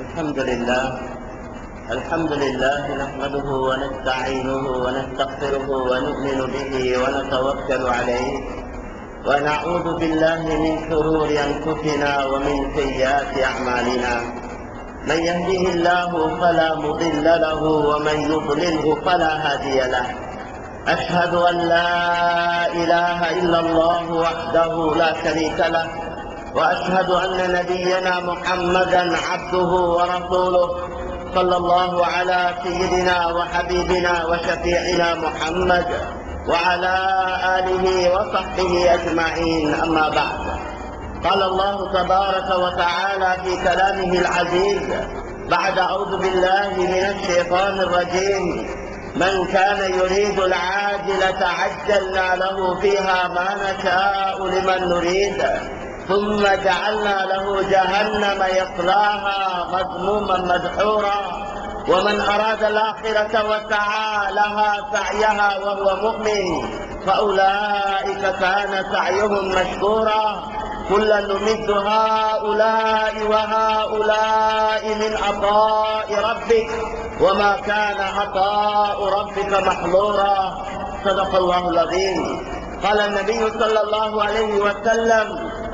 الحمد لله الحمد لله نحمده ونستعينه ونستغفره ونؤمن به ونتوكل عليه ونعوذ بالله من شرور انفسنا ومن سيئات اعمالنا من يهده الله فلا مضل له ومن يضلله فلا هادي له أشهد أن لا إله إلا الله وحده لا شريك له وأشهد أن نبينا محمدا عبده ورسوله صلى الله على سيدنا وحبيبنا وشفيعنا محمد وعلى آله وصحبه أجمعين أما بعد قال الله تبارك وتعالى في كلامه العزيز بعد أعوذ بالله من الشيطان الرجيم من كان يريد العاجلة عجلنا له فيها ما نشاء لمن نريد ثم جعلنا له جهنم يصلاها مذموما مدحورا ومن أراد الآخرة وسعى لها سعيها وهو مؤمن فأولئك كان سعيهم مشكورا كلا نمد هؤلاء وهؤلاء من عطاء ربك وما كان عطاء ربك محظورا صدق الله العظيم قال النبي صلى الله عليه وسلم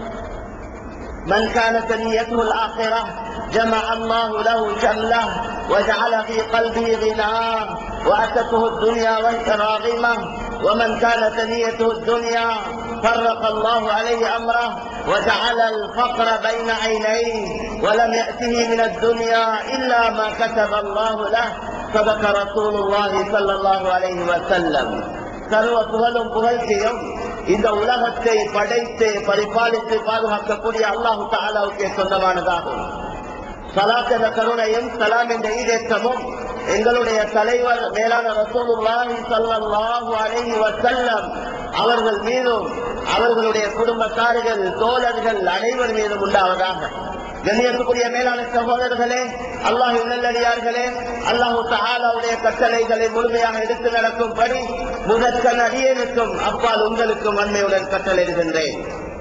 من كانت نيته الآخرة جمع الله له شمله وجعل في قلبه غناه وأتته الدنيا وهي راغمة ومن كانت نيته الدنيا فرق الله عليه أمره وجعل الفقر بين عينيه ولم يأته من الدنيا إلا ما كتب الله له صدق رسول الله صلى الله عليه وسلم சர்வ புகழும் புகழ்ச்சியும் இந்த உலகத்தை படைத்து பரிபாலித்து பாதுகாக்கக்கூடிய அல்லாஹு தாலாவுக்கே சொந்தமானதாகும் சலாத் என்ற கருணையும் சலாம் என்ற ஈடேற்றமும் எங்களுடைய தலைவர் மேலான ரசூலுல்லாஹி ஸல்லல்லாஹு அலைஹி வஸல்லம் அவர்கள் மீதும் அவர்களுடைய குடும்பத்தார்கள் தோழர்கள் அனைவர் மீதும் உண்டாவதாக கண்ணியத்துக்குரிய மேலான சகோதரர்களே அல்லாஹ் நல்லடியார்களே அல்லாஹு தஆலாவுடைய கட்டளைகளை முழுமையாக எடுத்து நடக்கும்படி முதற்கண் அடியேனுக்கும் அப்பால் உங்களுக்கும் அண்மையுடன் கட்டளையிடுகின்றேன்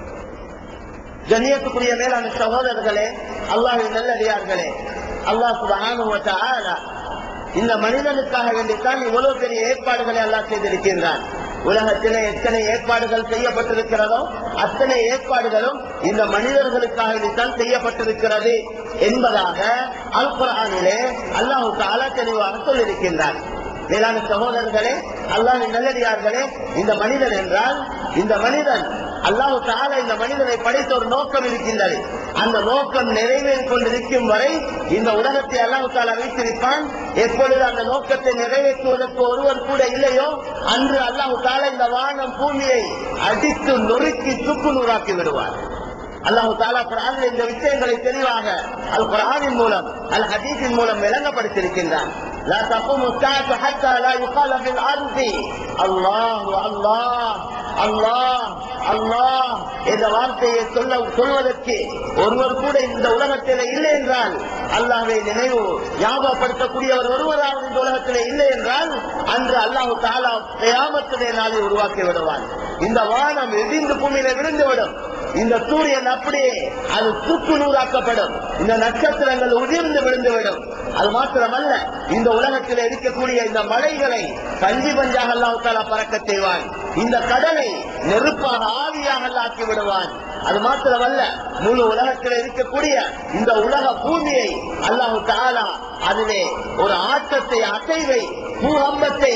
கண்ணியத்துக்குரிய மேலான சகோதரர்களே அல்லாஹ் நல்லடியார்களே அல்லாஹ் சுபஹானஹு வ தஆலா இந்த மனிதனுக்காக வேண்டித்தான் இவ்வளவு பெரிய ஏற்பாடுகளை அல்லாஹ் செய்திருக்கின்றான் உலகத்திலே எத்தனை ஏற்பாடுகள் செய்யப்பட்டிருக்கிறதோ அத்தனை ஏற்பாடுகளும் இந்த மனிதர்களுக்காக வேண்டித்தான் செய்யப்பட்டிருக்கிறது என்பதாக அல் குரானிலே அல்லாஹு தாலா தெளிவாக சொல்லியிருக்கின்றார் மேலான சகோதரர்களே அல்லாஹ் நல்லடியார்களே இந்த மனிதன் என்றால் இந்த மனிதன் அல்லாஹு தாலா இந்த மனிதனை படைத்த ஒரு நோக்கம் இருக்கின்றது அந்த நோக்கம் நிறைவேறிக் கொண்டிருக்கும் வரை இந்த உலகத்தை அல்லாஹு தாலா வைத்திருப்பான் எப்பொழுது அந்த நோக்கத்தை நிறைவேற்றுவதற்கு ஒருவர் கூட இல்லையோ அன்று அல்லாஹு தாலா இந்த வானம் பூமியை அடித்து நொறுக்கி சுக்கு நூறாக்கி விடுவார் அல்லாஹு தாலா குரானில் இந்த விஷயங்களை தெளிவாக அல் குரானின் மூலம் அல் ஹதீஸின் மூலம் விளங்கப்படுத்தியிருக்கின்றான் لا تقوم الساعة حتى لا يقال في الأرض الله الله அல்லாஹ் அல்லாஹ் என்ற வார்த்தையை சொல்ல சொல்வதற்கு ஒருவர் கூட இந்த உலகத்தில் இல்லை என்றால் அல்லாஹை நினைவு ஞாபகப்படுத்தக்கூடியவர் ஒருவராவது இந்த உலகத்தில் இல்லை என்றால் அன்று அல்லாஹு தாலா கயாமத்துடைய நாளை உருவாக்கி விடுவான் இந்த வானம் இடிந்து பூமியில விழுந்துவிடும் இந்த சூரியன் அப்படியே அது சுக்கு நூறாக்கப்படும் இந்த நட்சத்திரங்கள் உதிர்ந்து விழுந்துவிடும் அது மாத்திரமல்ல இந்த உலகத்தில் இருக்கக்கூடிய இந்த மலைகளை பஞ்சு பஞ்சாக அல்லாஹு தாலா பறக்க செய்வான் இந்த கடலை நெருப்பாக ஆவியாக ஆக்கி விடுவான் அது மாத்திரமல்ல முழு உலகத்தில் இருக்கக்கூடிய இந்த உலக பூமியை அல்லாஹு தாலா அதிலே ஒரு ஆட்டத்தை அசைவை பூகம்பத்தை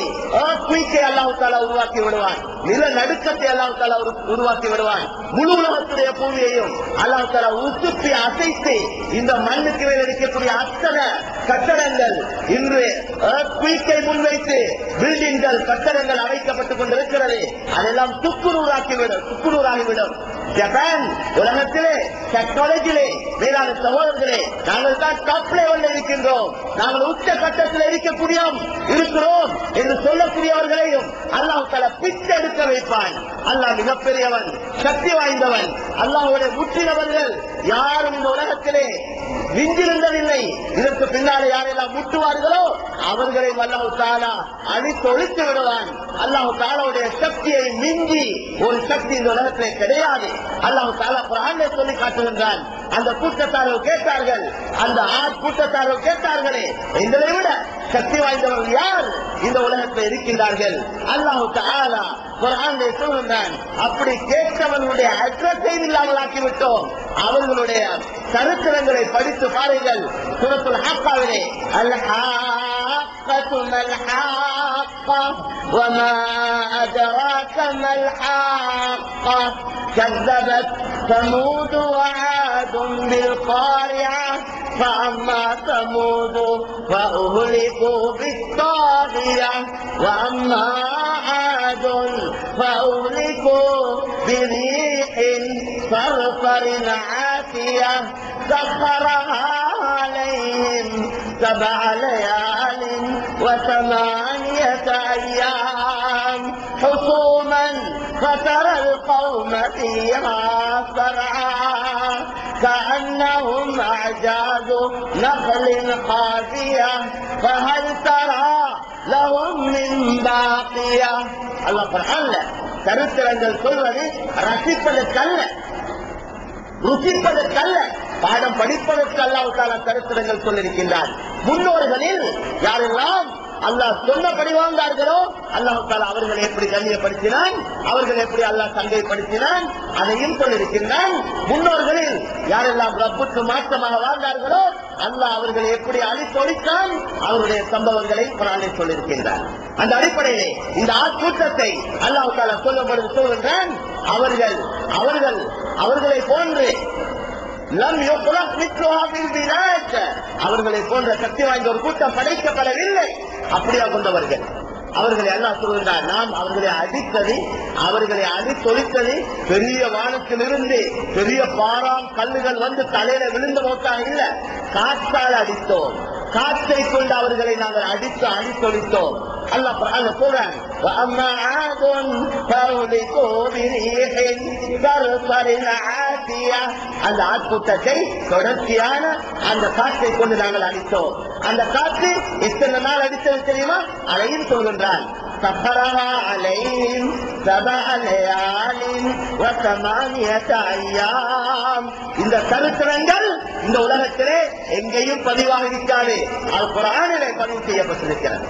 அல்லாஹு தாலா உருவாக்கி விடுவான் நில நடுக்கத்தை அல்லாஹு தாலா உருவாக்கி விடுவான் முழு உலகத்துடைய பூமியையும் அல்லாஹு தாலா உசுப்பி அசைத்து இந்த மண்ணுக்கு மேல் இருக்கக்கூடிய அத்தனை கட்டடங்கள் இன்று குயிக்கை முன்வைத்து பில்டிங்கள் கட்டடங்கள் அமைக்கப்பட்டுக் கொண்டிருக்கிறது அதெல்லாம் துக்குநூறாக்கிவிடும் துக்குநூறாகிவிடும் ஜப்பான் உலகத்திலே டெக்னாலஜியிலே மேலான சகோதரர்களே நாங்கள் தான் டாப் லெவலில் இருக்கின்றோம் நாங்கள் உச்ச கட்டத்தில் இருக்கக்கூடிய இருக்கிறோம் என்று சொல்லக்கூடியவர்களையும் அல்லாஹ் தல பிச்செடுக்க வைப்பான் அல்லாஹ் மிகப்பெரியவன் சக்தி வாய்ந்தவன் அல்லாஹுடைய முற்றினவர்கள் யாரும் இந்த உலகத்திலே விஞ்சிருந்ததில்லை இதற்கு பின்னாலே யாரெல்லாம் முட்டுவார்களோ அவர்களை அல்லாஹு தாலா அழித்து ஒழித்து விடுவான் அல்லாஹு தாலாவுடைய சக்தியை மிஞ்சி ஒரு சக்தி இந்த உலகத்திலே கிடையாது அல்லாஹு தாலா குரானை சொல்லி காட்டுகின்றான் அந்த கூட்டத்தார்கள் கேட்டார்கள் அந்த ஆண் கூட்டத்தார்கள் கேட்டார்களே எங்களை விட சக்தி வாய்ந்தவர்கள் யார் இந்த உலகத்தில் இருக்கின்றார்கள் அல்லாஹு தஆலா குர்ஆனிலே சொல்கின்றான் அப்படி கேட்டவர்களுடைய அட்ரஸை இல்லாமல் ஆக்கிவிட்டோம் அவர்களுடைய சரித்திரங்களை படித்து பாருங்கள் சூரத்துல் ஹாக்காவிலே அல் ஹாக்கத்து மல் ஹாக்கா وما أدراك ما الحاقة كذبت ثمود وعاد بالقارعة فأما ثمود فأهلكوا بالطاغية وأما عاد فأهلكوا بريح صرصر عاتية سخرها عليهم سبع ليال وثمانية أيام حصوما فترى القوم فيها صرعا كأنهم أعجاز نخل خافية فهل ترى لهم من باقية الله قرآن சரித்திரங்கள் சொல்வது ரசிப்பதற்கல்ல ருசிப்பதற்கல்ல பாடம் படிப்பதற்கு அல்லாவுக்கான சரித்திரங்கள் சொல்லியிருக்கின்றார் முன்னோர்களில் யாரெல்லாம் அல்லாஹ் சொன்னபடி வாழ்ந்தார்களோ அல்லாஹ் தாலா அவர்களை எப்படி கண்ணியப்படுத்தினான் அவர்கள் எப்படி அல்லாஹ் சங்கைப்படுத்தினான் அதையும் சொல்லியிருக்கின்றான் முன்னோர்களில் யாரெல்லாம் ரப்புக்கு மாற்றமாக வாழ்ந்தார்களோ அல்லாஹ் அவர்களை எப்படி அழித்தொழித்தான் அவருடைய சம்பவங்களை குரானை சொல்லியிருக்கின்றார் அந்த அடிப்படையிலே இந்த ஆட்கூட்டத்தை அல்லாஹ் தாலா சொல்லப்படுது சொல்கின்றான் அவர்கள் அவர்கள் அவர்களை போன்று லம் யுக்லக் மித்லுஹா ஃபில் பிலாத். அவர்களை போன்ற சக்தி வாய்ந்த ஒரு கூட்டம் படைக்கப்படவில்லை அப்படியா கொண்டவர்கள் அவர்களை அல்லாஹ் சொல்கின்றார் நாம் அவர்களை அடித்தது அவர்களை அடித்தொழித்தது பெரிய வானத்திலிருந்து பெரிய பாறாம் கல்லுகள் வந்து தலையில விழுந்த நோக்காக இல்ல காற்றால் அடித்தோம் காற்றை கொண்டு அவர்களை நாங்கள் அடித்து அடித்தொழித்தோம் அல்லாஹ் குர்ஆன்ல சொல்றான் وَأَمَّا عَادٌ فَأُهْلِكُوا بِرِيحٍ صَرْصَرٍ عَاتِيَةٍ அந்த ஆட்கூட்டத்தை தொடர்ச்சியான அந்த காற்றை கொண்டு நாங்கள் அடித்தோம் அந்த காற்று எத்தனை நாள் அடித்தது தெரியுமா அதையும் சொல்கின்றான் سخرها عليهم سبع ليال وثمانية أيام இந்த சரித்திரங்கள் இந்த உலகத்திலே எங்கேயும் பதிவாக இருக்காது அது குரானிலே பதிவு செய்யப்பட்டிருக்கிறது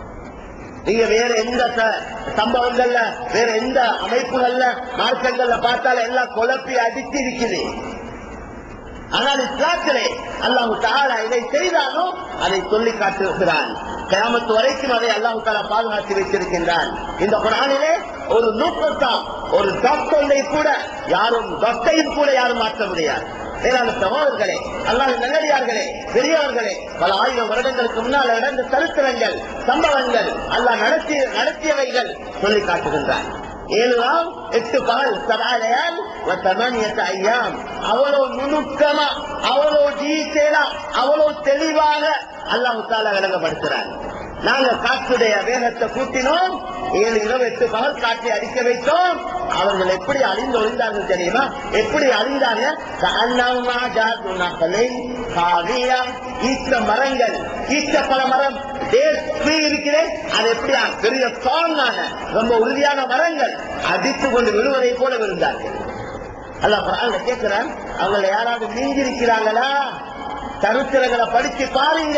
நீங்க வேற எந்த ச- சம்பவங்கள்ல வேற எந்த அமைப்புகள்ல மார்க்கங்கள்ல பார்த்தாலும் எல்லாம் குழப்பி அடிச்சு இருக்குது ஆனால் இஸ்லாத்திலே அல்லாஹு தாலா இதை செய்தானோ அதை சொல்லி காட்டுகிறான் கியாமத்து வரைக்கும் அதை அல்லாஹு தாலா பாதுகாத்து வைத்திருக்கின்றான் இந்த குரானிலே ஒரு நூற்றத்தா ஒரு டாக்டரை கூட யாரும் டாக்டையும் கூட யாரும் மாற்ற முடியாது மேலான சகோதரர்களே அல்லாஹ் நல்லடியார்களே பெரியவர்களே பல ஆயிரம் வருடங்களுக்கு முன்னால் நடந்த சரித்திரங்கள் சம்பவங்கள் அல்லாஹ் நடத்திய நடத்தியவைகள் சொல்லி காட்டுகின்றான் ஏழு நாள் எட்டு பகல் சதாலயால் தமனியத்த ஐயாம் அவ்வளவு நுணுக்கமா அவ்வளவு டீட்டெயிலா அவ்வளவு தெளிவாக அல்லாஹ் தாலா விளங்கப்படுத்துறார் நாங்க காற்றுடைய வேகத்தை கூட்டினோம் ஏழு இரவு எட்டு பகல் காற்றை அடிக்க வைத்தோம் அவர்கள் எப்படி அழிந்து ஒழிந்தார்கள் தெரியுமா எப்படி அழிந்தாங்க கஅன்னஹுமா ஜாத்து நகலின் காவியா ஈச்ச மரங்கள் ஈச்ச பல மரம் டேட் ட்ரீ இருக்கிறே அது எப்படி பெரிய ஸ்ட்ராங்கான ரொம்ப உறுதியான மரங்கள் அடித்து கொண்டு விழுவதை போல விழுந்தார்கள் அல்லாஹ் குர்ஆன்ல கேட்கிறான் அவங்கள யாராவது மிஞ்சிருக்கிறாங்களா சரித்திரங்களை படிச்சு பாருங்க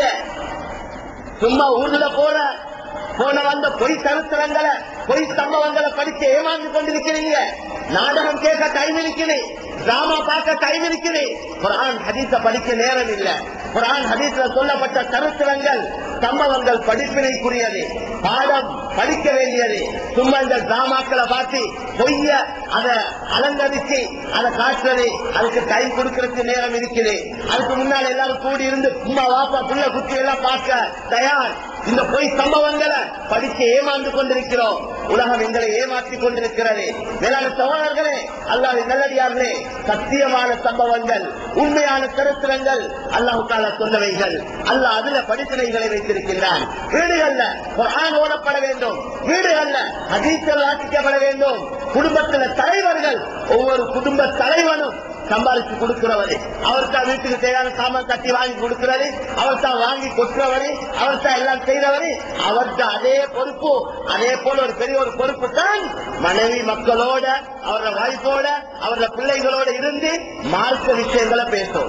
சும்மா ஊர்ல போற போன வந்த பொய் சரித்திரங்களை பொய் சம்பவங்களை படிச்சு ஏமாந்து கொண்டிருக்கிறீங்க நாடகம் கேட்க டைம் இருக்குது டிராமா பார்க்க டைம் இருக்குது குரான் ஹதீஸ படிக்க நேரம் இல்ல குரான் ஹதீஸ்ல சொல்லப்பட்ட சரித்திரங்கள் சம்பவங்கள் படிப்பினைக்குரியது பாடம் படிக்க வேண்டியது சும்மா இந்த டிராமாக்களை பார்த்து பொய்ய அத அலங்கரிச்சு அதை காட்டுறது அதுக்கு டைம் கொடுக்கறதுக்கு நேரம் இருக்குது அதுக்கு முன்னால் எல்லாரும் கூடி இருந்து சும்மா வாப்பா புள்ள குட்டி எல்லாம் பார்க்க தயார் இந்த பொய் சம்பவங்களை படித்து ஏமாந்து கொண்டிருக்கிறோம் உலகம் எங்களை ஏமாற்றிக் கொண்டிருக்கிறது மேலான சகோதரர்களே அல்லாஹ் நல்லடியார்களே சத்தியமான சம்பவங்கள் உண்மையான சரித்திரங்கள் அல்லாஹு தாலா சொன்னவைகள் அல்லாஹ் அதுல படிப்பினைகளை வைத்திருக்கின்றான் வீடுகள்ல குர்ஆன் ஓதப்பட வேண்டும் வீடுகள்ல ஹதீஸ்கள் வாசிக்கப்பட வேண்டும் குடும்பத்துல தலைவர்கள் ஒவ்வொரு குடும்ப தலைவனும் சம்பாதிச்சு கொடுக்கிறவரு அவர் தான் வீட்டுக்கு தேவையான சாமான் கட்டி வாங்கி கொடுக்கிறவரு அவர் தான் வாங்கி கொட்டுறவரு அவர் தான் எல்லாம் செய்யறவரு அவர்கிட்ட அதே பொறுப்பு அதே போல ஒரு பெரிய ஒரு பொறுப்பு தான் மனைவி மக்களோட அவரோட வாய்ப்போட அவரோட பிள்ளைகளோட இருந்து மார்க்க விஷயங்களை பேசும்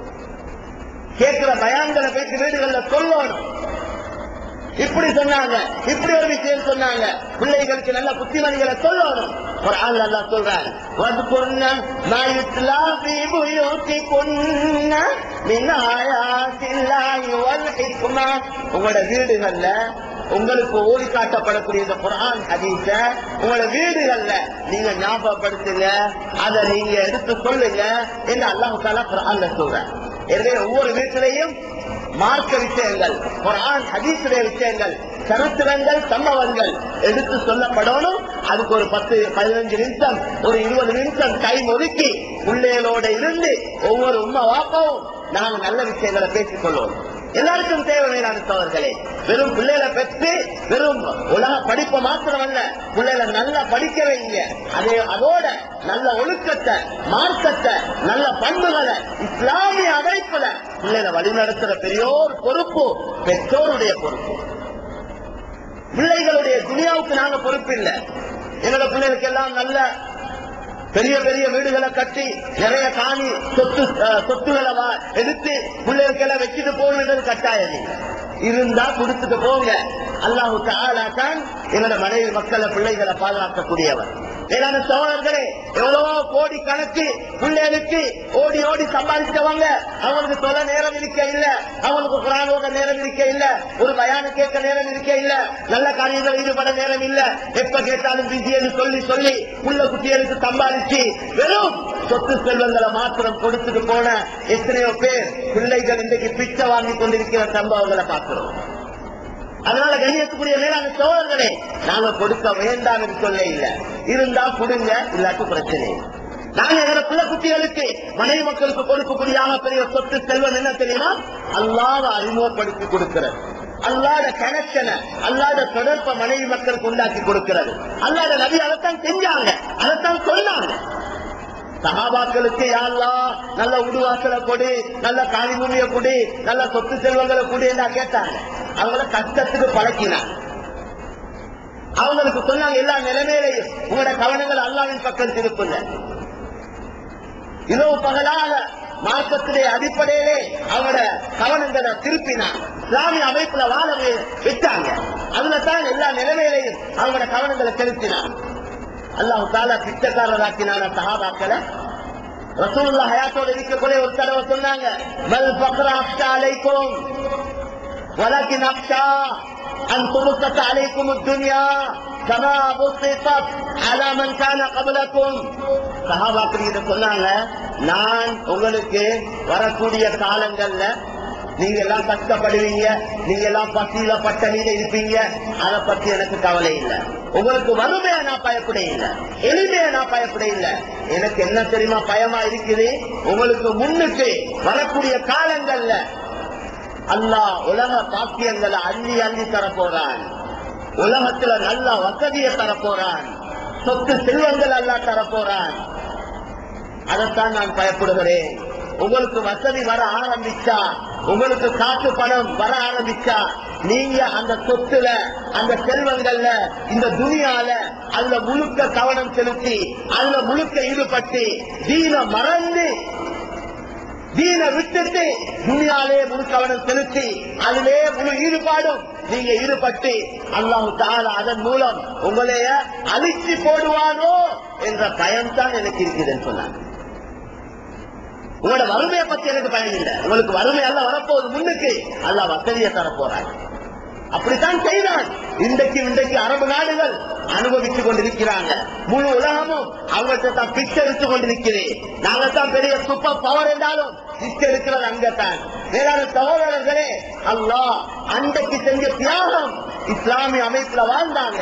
கேட்கிற பயான்களை பேசி வீடுகள்ல சொல்லணும் இப்படி சொன்னாங்க இப்படி ஒரு விஷயம் சொன்னாங்க பிள்ளைகளுக்கு நல்ல புத்திமதிகளை சொல்லணும் ஒரு ஆள் நல்லா சொல்றாங்க وَاذْكُرْنَ مَا يُتْلَى فِي بُيُوتِكُنَّ مِنْ آيَاتِ اللَّهِ وَالْحِكْمَةِ உங்களோட வீடுகள்ல உங்களுக்கு ஓடி காட்டப்படக்கூடிய இந்த குர்ஆன் ஹதீஸ உங்களோட வீடுகள்ல நீங்க ஞாபகப்படுத்துங்க அதை நீங்க எடுத்து சொல்லுங்க என்று அல்லாஹ் தாலா குர்ஆன்ல சொல்றாங்க எனவே ஒவ்வொரு வீட்டிலையும் மார்க்க விஷயங்கள் குர்ஆன் ஹதீஸுடைய விஷயங்கள் சரித்திரங்கள் சம்பவங்கள் எடுத்து சொல்லப்படணும் அதுக்கு ஒரு பத்து பதினஞ்சு நிமிஷம் ஒரு இருபது நிமிஷம் டைம் ஒதுக்கி பிள்ளைகளோட இருந்து ஒவ்வொரு உண்மை வாப்பாவும் நாங்க நல்ல விஷயங்களை பேசிக் கொள்வோம் எல்லாருக்கும் தேவை மேலான சோழர்களே வெறும் பிள்ளைகளை பெற்று வெறும் உலக படிப்பை மாத்திரமல்ல பிள்ளைகளை நல்லா படிக்க வைங்க அதே அதோட நல்ல ஒழுக்கத்தை மார்க்கத்தை நல்ல பண்புகளை இஸ்லாமிய அமைப்புல பிள்ளைகளை வழிநடத்துற பெரியோர் பொறுப்பு பெற்றோருடைய பொறுப்பு பிள்ளைகளுடைய துனியாவுக்கு நாங்க பொறுப்பு இல்லை எங்களோட பிள்ளைகளுக்கு எல்லாம் நல்ல பெரிய பெரிய வீடுகளை கட்டி நிறைய காணி சொத்து அஹ், சொத்துக்களை வா- எடுத்து பிள்ளைகளுக்கு எல்லாம் வச்சுட்டு போகணுன்றது கட்டாயம் இல்லை. இருந்தா கொடுத்துட்டு போங்க அல்லாஹு தஆலா தான் எங்களோட மனைவி மக்களை பிள்ளைகளை பாதுகாக்கக்கூடியவர் மேலான சோழர்களே எவ்வளவோ கோடி கணக்கு பிள்ளைகளுக்கு ஓடி ஓடி சம்பாதிச்சவங்க அவங்களுக்கு தொலை நேரம் இருக்க இல்ல அவங்களுக்கு குரான் ஓத நேரம் இருக்க இல்ல ஒரு பயான கேட்க நேரம் இருக்க இல்ல நல்ல காரியங்கள் ஈடுபட நேரம் இல்ல எப்ப கேட்டாலும் பிஸின்னு சொல்லி சொல்லி புள்ள குட்டிகளுக்கு சம்பாதிச்சு வெறும் சொத்து செல்வங்களை மாத்திரம் கொடுத்துட்டு போன எத்தனையோ பேர் பிள்ளைகள் இன்றைக்கு பிச்சை வாங்கி கொண்டிருக்கிற சம்பவங்களை பார்க்கிறோம் அதனால கண்ணியத்துக்குரிய மேலான சோழர்களே நாங்க கொடுக்க வேண்டாம் என்று சொல்ல இல்ல இருந்தா கொடுங்க இல்லாட்டி பிரச்சனை இல்லை. நாங்க எங்க பிள்ளை குட்டிகளுக்கு மனைவி மக்களுக்கு கொடுக்கக்கூடிய பெரிய சொத்து செல்வம் என்ன தெரியுமா அல்லாத அறிமுகப்படுத்தி கொடுக்கிறது அல்லாத கனெக்ஷனை அல்லாத தொடர்பை மனைவி மக்களுக்கு உண்டாக்கி கொடுக்கிறது அல்லாத நபி அதைத்தான் செஞ்சாங்க அதைத்தான் சொன்னாங்க சகாபாக்களுக்கு யாழ்லா நல்ல உடுவாசலை கொடு நல்ல காணி பூமியை கொடு நல்ல சொத்து செல்வங்களை கொடு என்ன கேட்டாங்க அவங்கள கஷ்டத்துக்கு பழக்கினாங்க அவங்களுக்கு சொன்னாங்க எல்லா நிலைமையிலையும் உங்களோட கவனங்கள் அல்லாவின் பக்கம் திருப்புங்க இரவு பகலாக மார்க்கத்திலே அடிப்படையிலே அவங்களோட கவனங்களை திருப்பினாங்க இஸ்லாமிய அமைப்புல வாழ வே- வச்சாங்க அதுல தான் எல்லா நிலைமையிலையும் அவங்களோட கவனங்களை செலுத்தினாங்க அல்லாஹ் தாலா பிச்சைக்காரராக்கினான சஹாபாக்களை ரசூலுல்லா ஹயாத்தோட இருக்கக்கூடிய ஒரு தடவை சொன்னாங்க மல் பக்ரா அக்ஷா அலைக்கும் ولكن أخشى أن تبسط عليكم الدنيا كما بسطت على من كان قبلكم சஹாபாக்கள் கிட்ட சொன்னாங்க நான் உங்களுக்கு வரக்கூடிய காலங்கள்ல நீங்க எல்லாம் கஷ்டப்படுவீங்க நீங்க எல்லாம் பசியில பட்டணியில இருப்பீங்க அதை பத்தி எனக்கு கவலை இல்லை உங்களுக்கு வறுமையா நான் பயப்பட இல்லை எளிமையா நான் பயப்பட இல்லை எனக்கு என்ன தெரியுமா பயமா இருக்குது உங்களுக்கு முன்னுக்கு வரக்கூடிய காலங்கள்ல அல்லாஹ் உலக பாக்கியங்களை அள்ளி அள்ளி தரப்போறான் உலகத்துல நல்ல வசதியை தரப்போறான் சொத்து செல்வங்கள் அல்லாஹ் தரப்போறான் அதைத்தான் நான் பயப்படுகிறேன் உங்களுக்கு வசதி வர ஆரம்பிச்சா உங்களுக்கு காசு பணம் வர ஆரம்பிச்சா நீங்க அந்த சொத்துல அந்த செல்வங்கள்ல இந்த துனியால அதுல முழுக்க கவனம் செலுத்தி அதுல முழுக்க ஈடுபட்டு தீன மறந்து தீன விட்டுட்டு துனியாலே முழு கவனம் செலுத்தி அதிலே முழு ஈடுபாடும் நீங்க ஈடுபட்டு அல்லாஹு தாலா அதன் மூலம் உங்களைய அழிச்சு போடுவானோ என்ற பயம் தான் எனக்கு இருக்குதுன்னு சொன்னாங்க உங்களோட வறுமையை பத்தி எனக்கு பயம் இல்லை உங்களுக்கு வறுமை எல்லாம் வரப்போகுது முன்னுக்கு அல்லாஹ் வசதியை தரப்போறாங்க அப்படித்தான் செய்தான் இன்றைக்கு இன்றைக்கு அரபு நாடுகள் அனுபவித்துக் கொண்டிருக்கிறாங்க முழு உலகமும் அவங்கள்ட்ட தான் பிச்சை எடுத்து கொண்டிருக்கிறேன் நாங்க தான் பெரிய சூப்பர் பவர் என்றாலும் பிச்சை இருக்கிறது அங்கத்தான் வேளாண் சகோதரர்களே அல்லாஹ் அன்றைக்கு செஞ்ச தியாகம் இஸ்லாமிய அமைப்புல வாழ்ந்தாங்க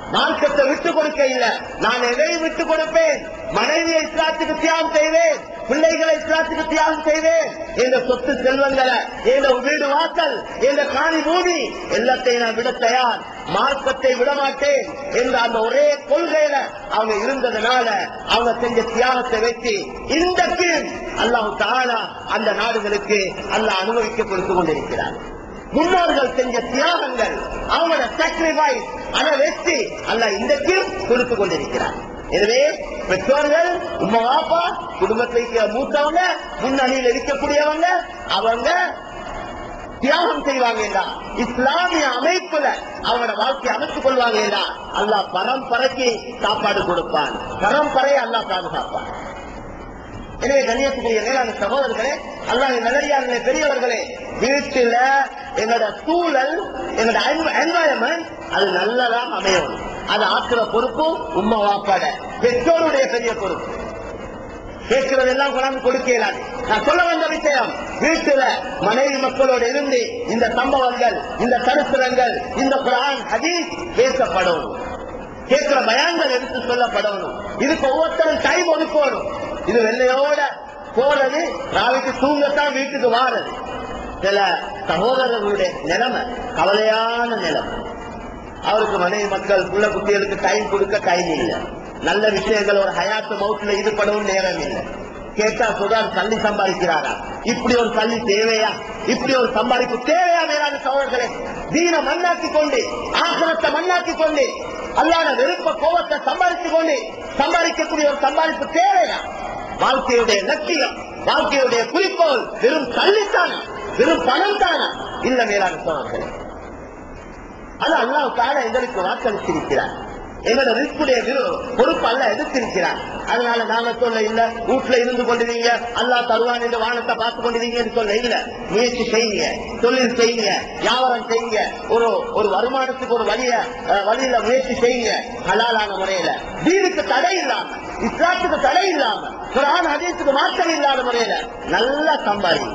மார்க்கத்தை விட்டு கொடுக்க இல்ல நான் எதையும் விட்டு கொடுப்பேன் மனைவியை இஸ்லாத்துக்கு தியாகம் செய்வேன் பிள்ளைகளை இஸ்லாத்துக்கு தியாகம் செய்வேன் என்ற சொத்து செல்வங்களை என்ற வீடு வாசல் என்ற காணி பூமி எல்லாத்தையும் நான் விட தயார் மார்க்கத்தை விட மாட்டேன் என்ற அந்த ஒரே கொள்கையில அவங்க இருந்ததுனால அவங்க செஞ்ச தியாகத்தை வச்சு இன்றைக்கு அல்லாஹ் தாலா அந்த நாடுகளுக்கு அல்லாஹ் அனுபவிக்க கொடுத்து கொண்டிருக்கிறார் முன்னோர்கள் செஞ்ச தியாகங்கள் அவங்களோட சாக்ரிஃபைஸ் அதை வச்சு அல்லாஹ் இன்றைக்கு கொடுத்து கொண்டிருக்கிறார் எனவே பெற்றோர்கள் உமா வாப்பா குடும்பத்தில் இருக்கிற மூத்தவங்க முன்னணியில் இருக்கக்கூடியவங்க அவங்க தியாகம் செய்வாங்கடா இஸ்லாமிய அமைப்புல அவங்களோட வாழ்க்கையை அமைத்துக் கொள்வாங்கடா அல்லாஹ் பரம்பரைக்கு சாப்பாடு கொடுப்பான் பரம்பரை அல்லாஹ் பாதுகாப்பான் எனவே கண்ணியத்துக்குரிய மேலான சகோதரர்களே அல்லாஹ் நல்லடியார்களே பெரியவர்களே வீட்டுல எங்களோட சூழல் எங்களோட என்வாயன்மெண்ட் அது நல்லதா அமையணும் அது ஆக்குற பொறுப்பு உம்மா வாப்பாட பெற்றோருடைய பெரிய பொறுப்பு கேட்கிறதெல்லாம் கொண்டாந்து கொடுக்க இயலாது நான் சொல்ல வந்த விஷயம் வீட்டுல மனைவி மக்களோடு இருந்து இந்த சம்பவங்கள் இந்த சரித்திரங்கள் இந்த குரான் ஹதீஸ் பேசப்படும் கேட்கிற பயான்கள் எடுத்து சொல்லப்படணும் இதுக்கு ஒவ்வொருத்தரும் டைம் ஒதுக்கணும் இது வெள்ளையோட போறது நாளைக்கு தூங்கத்தான் வீட்டுக்கு வாரது சில சகோதரர்களுடைய நிலைமை கவலையான நிலைமை அவருக்கு மனைவி மக்கள் புள்ள குட்டிகளுக்கு டைம் கொடுக்க டைம் இல்லை நல்ல விஷயங்கள் ஒரு ஹயாத்து மவுத்துல ஈடுபடவும் நேரம் இல்லை கேட்டா சுதான் தள்ளி சம்பாதிக்கிறாரா இப்படி ஒரு தள்ளி தேவையா இப்படி ஒரு சம்பாதிப்பு தேவையா மேலான சகோதரர்களே தீன மண்ணாக்கி கொண்டு ஆசனத்தை மண்ணாக்கி கொண்டு அல்லாத வெறுப்ப கோபத்தை சம்பாதித்து கொண்டு சம்பாதிக்கக்கூடிய ஒரு சம்பாதிப்பு தேவையா வாழ்க்கையுடைய லட்சியம் வாழ்க்கையுடைய குறிக்கோள் வெறும் தள்ளித்தானா வெறும் பணம் தானா இல்ல மேலான சகோதரர்களே அது அல்லாஹ் தால எங்களுக்கு வாக்களித்திருக்கிறார் எங்களோட ரிஸ்குடைய பொறுப்பு அல்ல எதிர்த்திருக்கிறார் அதனால நாங்க சொல்ல இல்ல வீட்டுல இருந்து கொண்டிருங்க அல்லாஹ் தருவான் என்று வானத்தை பார்த்து கொண்டிருக்கீங்கன்னு சொல்ல இல்ல முயற்சி செய்யுங்க தொழில் செய்யுங்க வியாபாரம் செய்யுங்க ஒரு ஒரு வருமானத்துக்கு ஒரு வழிய அஹ், வழியில முயற்சி செய்யுங்க ஹலாலான முறையில வீடுக்கு தடை இல்லாம இஸ்லாத்துக்கு தடை இல்லாம குரான் ஹதீஸுக்கு மாற்றம் இல்லாத முறையில நல்லா சம்பாதிங்க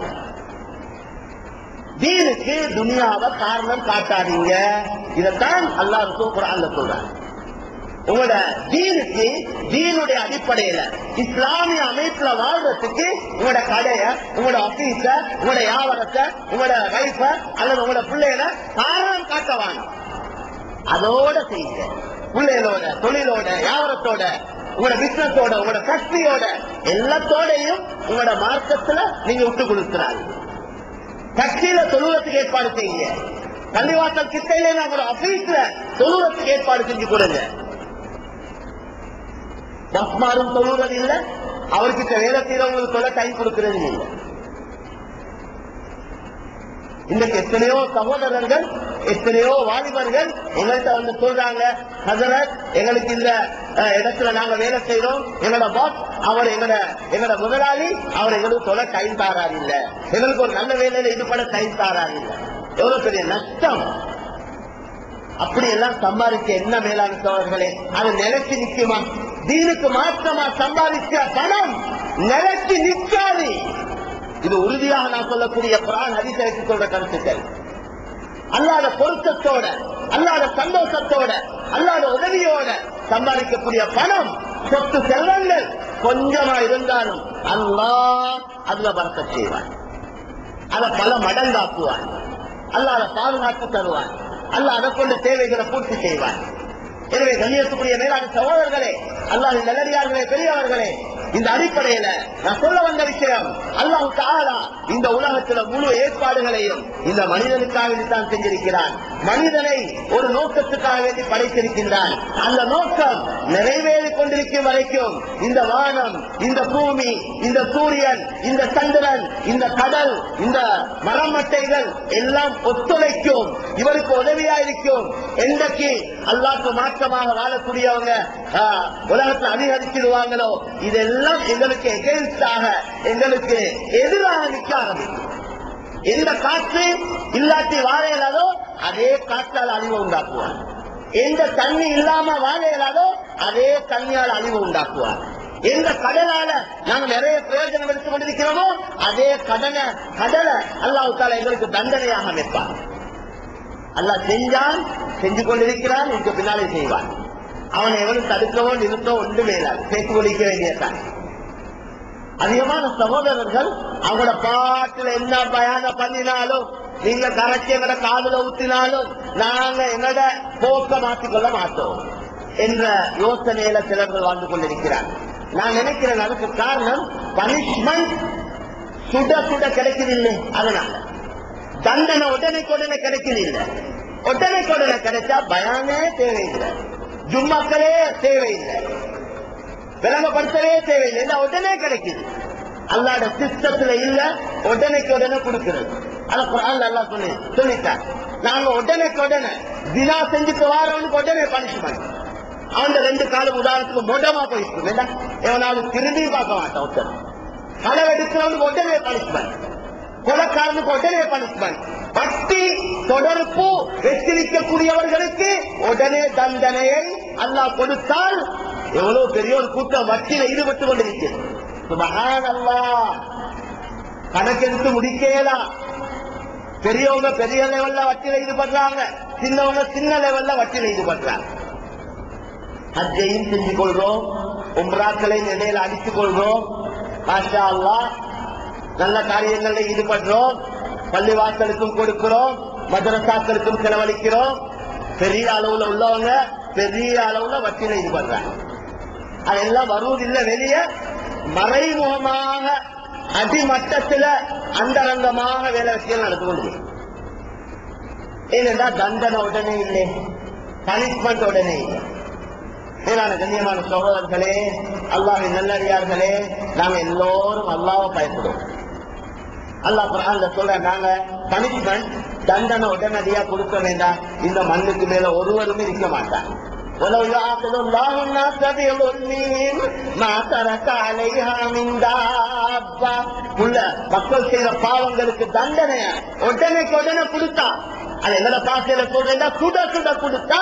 தீனுக்கு துனியாவை காரணம் காட்டாதீங்க இதைத்தான் அல்லாஹ் ரசூல் குரான்ல சொல்றாங்க உங்களோட தீனுக்கு தீனுடைய அடிப்படையில இஸ்லாமிய அமைப்புல வாழ்றதுக்கு உங்களோட கடைய உங்களோட ஆபீஸ உங்களோட வியாபாரத்தை உங்களோட வைஃப அல்லது உங்களோட பிள்ளைகள காரணம் காட்ட வேணும் அதோட செய்யுங்க பிள்ளைகளோட தொழிலோட வியாபாரத்தோட உங்களோட பிசினஸோட உங்களோட ஃபேக்டரியோட எல்லாத்தோடையும் உங்களோட மார்க்கத்துல நீங்க விட்டு கொடுக்கிறாங்க கட்சியில தொழுவத்துக்கு ஏற்பாடு செய்யுங்க பள்ளிவாசல் கிட்டையில உங்களோட ஆபீஸ்ல தொழுவத்துக்கு ஏற்பாடு செஞ்சு கொடுங்க பஸ்மாரும் தொழுவது இல்ல அவர்கிட்ட வேலை செய்யறவங்களுக்கு சொல்ல டைம் கொடுக்கிறது இல்ல இன்றைக்கு எத்தனையோ சகோதரர்கள் எத்தனையோ வாலிபர்கள் எங்கள்கிட்ட வந்து சொல்றாங்க ஹசரத் எங்களுக்கு இந்த அஹ், இடத்துல நாங்க வேலை செய்யறோம் எங்களோட பாஸ் அவர் எங்களோட எங்களோட முதலாளி அவர் எங்களுக்கு சொல்ல டைம் தாரார் இல்ல எங்களுக்கு ஒரு நல்ல வேலையில ஈடுபட டைம் தாரார் இல்ல எவ்வளவு பெரிய நஷ்டம் அப்படி எல்லாம் சம்பாதிக்க என்ன மேலான சோழர்களே அது நிலைச்சு நிக்குமா தீனுக்கு மாற்றமா சம்பாதிச்ச பணம் நிலைச்சு நிற்காது இது உறுதியாக நான் சொல்லக்கூடிய குரான் அதிசயத்து சொல்ற கருத்துக்கள் அல்லாத பொருத்தத்தோட அல்லாத சந்தோஷத்தோட அல்லாத உதவியோட சம்பாதிக்கக்கூடிய பணம் சொத்து செல்வங்கள் கொஞ்சமா இருந்தாலும் அல்லாஹ் அதுல வரக்க செய்வான் அதை பல மடங்காக்குவான் அல்லாஹ் அதை பாதுகாத்து தருவான் அல்லாஹ் அதை கொண்டு தேவைகளை பூர்த்தி செய்வான் எனவே கண்ணியத்துக்குரிய மேலான சகோதரர்களே அல்லாஹ் நல்லடியார்களே பெரியவர்களே இந்த அடிப்படையில நான் சொல்ல வந்த விஷயம் அல்லாஹ் தாலா இந்த உலகத்துல முழு ஏற்பாடுகளையும் இந்த மனிதனுக்காக தான் செஞ்சிருக்கிறான் மனிதனை ஒரு நோக்கத்துக்காக வேண்டி படைத்திருக்கின்றான் அந்த நோக்கம் நிறைவேறிக் கொண்டிருக்கும் வரைக்கும் இந்த வானம் இந்த பூமி இந்த சூரியன் இந்த சந்திரன் இந்த கடல் இந்த மரமட்டைகள் எல்லாம் ஒத்துழைக்கும் இவருக்கு உதவியா இருக்கும் என்றைக்கு அல்லாஹ்க்கு மாற்றமாக வாழக்கூடியவங்க ஆ, உலகத்தை அதிகரிச்சிடுவாங்களோ இதெல்லாம் எங்களுக்கு எகென்ஸ்டாக எங்களுக்கு எதிராக நிற்க ஆரம்பிக்கும் எந்த காற்று இல்லாட்டி வாழ இயலாதோ அதே காற்றால் அழிவு உண்டாக்குவார் எந்த தண்ணி இல்லாம வாழ இயலாதோ அதே தண்ணியால் அழிவு உண்டாக்குவார் எந்த கடலால நாங்க நிறைய பிரயோஜனம் எடுத்துக் கொண்டிருக்கிறோமோ அதே கடனை கடலை அல்லாஹ் தாலா எங்களுக்கு தண்டனையாக வைப்பார் அல்லாஹ் செஞ்சான் செஞ்சு கொண்டிருக்கிறான் இதுக்கு பின்னாலே செய்வான் அவனை எவனும் தடுக்கவோ நிறுத்தவோ ஒன்றுமே இல்லாது பேசி ஒழிக்க வேண்டியதான் அதிகமான சகோதரர்கள் அவங்களோட பாட்டுல என்ன பயானம் பண்ணினாலும் நீங்க கரைச்சி எங்கட காதுல ஊத்தினாலும் நாங்க எங்கட போக்க மாற்றிக்கொள்ள மாட்டோம் என்ற யோசனையில சிலர்கள் வாழ்ந்து கொண்டிருக்கிறார் நான் நினைக்கிறேன் அதுக்கு காரணம் பனிஷ்மெண்ட் சுட சுட கிடைக்குதில்லை அதனால தண்டனை உடனே உடனே கிடைக்குதில்லை உடனே உடனே கிடைச்சா பயானே தேவையில்லை ஜும்மாக்களே தேவையில்லை விளங்கப்படுத்தவே தேவையில்லை இல்ல உடனே கிடைக்குது அல்லாட சிஸ்டத்துல இல்ல உடனேக்கு உடனே கொடுக்கிறது அத குரான் நல்லா சொல்லி சொல்லிட்டார் நாங்க உடனேக்கு உடனே தினா செஞ்சுட்டு வாரவனுக்கு உடனே பனிஷ்மெண்ட் அவன் ரெண்டு காலம் உதாரணத்துக்கு மொடமா போயிட்டு வேண்டாம் எவனாலும் திரும்பி பார்க்க மாட்டான் ஒருத்தர் களவு எடுக்கிறவனுக்கு உடனே பனிஷ்மெண்ட் கொலைக்காரனுக்கு உடனே பனிஷ்மெண்ட் வட்டி தொடர்பு வெற்றிருக்கக்கூடியவர்களுக்கு உடனே தண்டனையை அல்லாஹ் கொடுத்தால் எவ்வளவு பெரிய ஒரு கூட்டம் வட்டியில ஈடுபட்டு கொண்டிருக்கிறது சுபஹான் அல்லாஹ் கணக்கெடுத்து முடிக்கலாம் பெரியவங்க பெரிய லெவல்ல வட்டியில ஈடுபடுறாங்க சின்னவங்க சின்ன லெவல்ல வட்டியில ஈடுபடுறாங்க ஹஜ்ஜையும் செஞ்சு கொள்றோம் உம்ராக்களையும் இடையில அடித்துக் கொள்றோம் மாஷா அல்லாஹ் நல்ல காரியங்கள்ல ஈடுபடுறோம் பள்ளிவாசலுக்கும் கொடுக்கிறோம் மதரசாக்களுக்கும் செலவழிக்கிறோம் பெரிய அளவுல உள்ளவங்க பெரிய அளவுல வட்டியில ஈடுபடுறாங்க அதெல்லாம் வருவதில்லை வெளியே மறைமுகமாக அடிமட்டத்துல அந்தரங்கமாக வேலை விஷயம் நடந்து கொண்டு ஏனென்றா தண்டனை உடனே இல்லை பனிஷ்மெண்ட் உடனே இல்லை மேலான கண்ணியமான சகோதரர்களே அல்லாஹின் நல்லடியார்களே நாங்க எல்லோரும் அல்லாஹ்வை பயப்படுவோம் அல்லாஹ் குர்ஆன்ல சொல்ற நாங்க பனிஷ்மெண்ட் தண்டனை உடனடியா கொடுக்க வேண்டாம் இந்த மண்ணுக்கு மேல ஒருவருமே இருக்க மாட்டாங்க ولو يعاقب الله الناس بظلمهم ما ترك عليها من دابة உள்ள மக்கள் செய்த பாவங்களுக்கு தண்டனை உடனேக்கு உடனே கொடுத்தா அது என்னோட பாசையில சொல்றேன் சுட சுட கொடுத்தா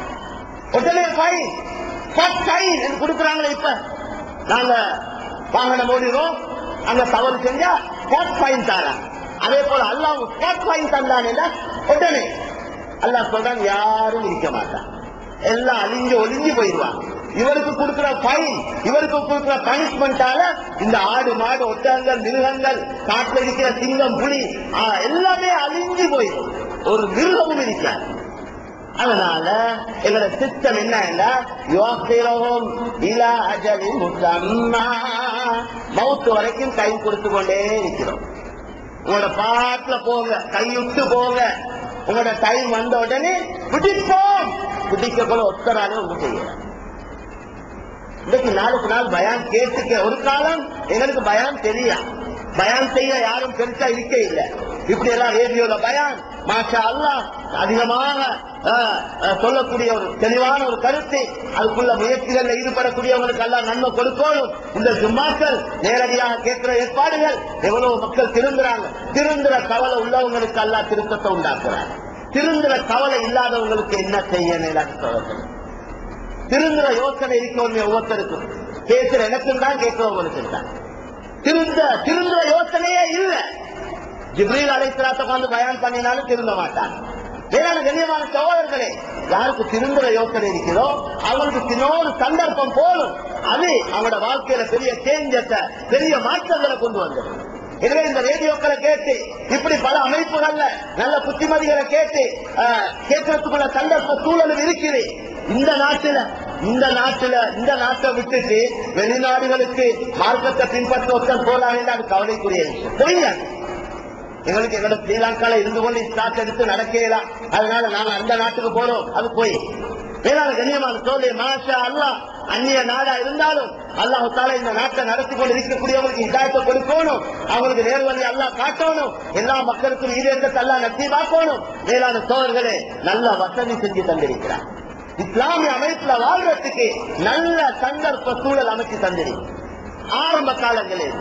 உடனே ஃபைன் ஃபர்ஸ்ட் ஃபைன் என்று கொடுக்குறாங்களே இப்ப நாங்க வாகனம் ஓடிறோம் அங்க தவறு செஞ்சா ஸ்பாட் ஃபைன் தராங்க அதே போல அல்லாஹ் ஸ்பாட் ஃபைன் தந்தானே உடனே அல்லாஹ் சொல்றான் யாரும் இருக்க மாட்டான் எல்லாம் அழிஞ்சு ஒளிஞ்சு போயிடுவாங்க இவருக்கு கொடுக்கிற ஃபைன் இவருக்கு கொடுக்கிற பனிஷ்மெண்டால இந்த ஆடு மாடு ஒட்டகங்கள் மிருகங்கள் காட்டுல இருக்கிற சிங்கம் புலி ஆ, எல்லாமே அழிஞ்சு போயிடும் ஒரு மிருகமும் இருக்காது அதனால எங்களோட சிஸ்டம் என்ன யோசிரவும் இலா அஜலின் முசம்மா மவுத்து வரைக்கும் கை கொடுத்து கொண்டே இருக்கிறோம் உங்களோட பாட்டுல போங்க கைவிட்டு போங்க உங்களோட டைம் வந்த உடனே பிடிப்போம் பிடிக்க கூட ஒத்தராலே உங்க செய்யல இன்னைக்கு நாளுக்கு நாள் பயான் கேட்டுக்க ஒரு காலம் எங்களுக்கு பயான் தெரியா பயான் செய்ய யாரும் பெருசா இருக்க இல்ல இப்படி எல்லாம் ரேடியோல பயான் மாஷா அல்லாஹ் அதிகமாக அஹ், அஹ், சொல்லக்கூடிய ஒரு தெளிவான ஒரு கருத்து அதுக்குள்ள முயற்சிகள்ல ஈடுபடக்கூடியவங்களுக்கு எல்லாம் நன்மை கொடுக்கணும் இந்த ஜும்மாக்கள் நேரடியாக கேட்கிற ஏற்பாடுகள் எவ்வளவு மக்கள் திருந்துறாங்க திருந்துற கவலை உள்ளவங்களுக்கு எல்லாம் திருத்தத்தை உண்டாக்குறாங்க திருந்துற கவலை இல்லாதவங்களுக்கு என்ன செய்ய மேலான சோதனை திருந்துற யோசனை இருக்கணும் ஒவ்வொருத்தருக்கும் பேசுற எனக்கும் தான் கேட்கிறவங்களுக்கு தான் திருந்த திருந்துற யோசனையே இல்ல ஜிப்ரீல் அலைத்திராத்த வந்து பயான் பண்ணினாலும் திருந்த மாட்டாங்க வேளாண் கண்ணியமான சகோதரர்களே யாருக்கு திருந்துற யோசனை இருக்கிறதோ அவங்களுக்கு சின்னோரு சந்தர்ப்பம் போலும் அது அவங்களோட வாழ்க்கையில பெரிய சேஞ்சத்தை பெரிய மாற்றங்களை கொண்டு வந்தது எனவே இந்த ரேடியோக்களை கேட்டு இப்படி பல அமைப்புகள்ல நல்ல புத்திமதிகளை கேட்டு ஆஹ், கேட்கறதுக்குள்ள சந்தர்ப்ப சூழலும் இருக்குது இந்த நாட்டுல இந்த நாட்டுல இந்த நாட்டை விட்டுட்டு வெளிநாடுகளுக்கு மார்க்கத்தை பின்பற்ற ஒருத்தர் போலாம் என்று அது கவலைக்குரிய விஷயம் பொய்யா எங்களுக்கு எங்களோட ஸ்ரீலங்கால இருந்து கொண்டு ஸ்டார்ட் எடுத்து நடக்கலாம் அதனால நாங்க அந்த நாட்டுக்கு போறோம் அது போய் வேளாண் கண்ணியமான சோழி மாஷா அல்லாஹ் அந்நிய நாடா இருந்தாலும் அல்லாஹ் தால இந்த நாட்டை நடத்தி கொண்டு இருக்கக்கூடியவங்களுக்கு இதாயத்தை கொடுக்கணும் அவங்களுக்கு நேர்வழி அல்லாஹ் காட்டணும் எல்லா மக்களுக்கும் ஈரேற்றத்தை அல்லாஹ் நசீபாக்கணும் வேளாண் சோழர்களே நல்ல வசதி செஞ்சு தந்திருக்கிறார் இஸ்லாமிய அமைப்புல வாழ்றதுக்கு நல்ல சந்தர்ப்ப சூழல் அமைச்சு தந்திருக்கு ஆரம்ப காலங்களில்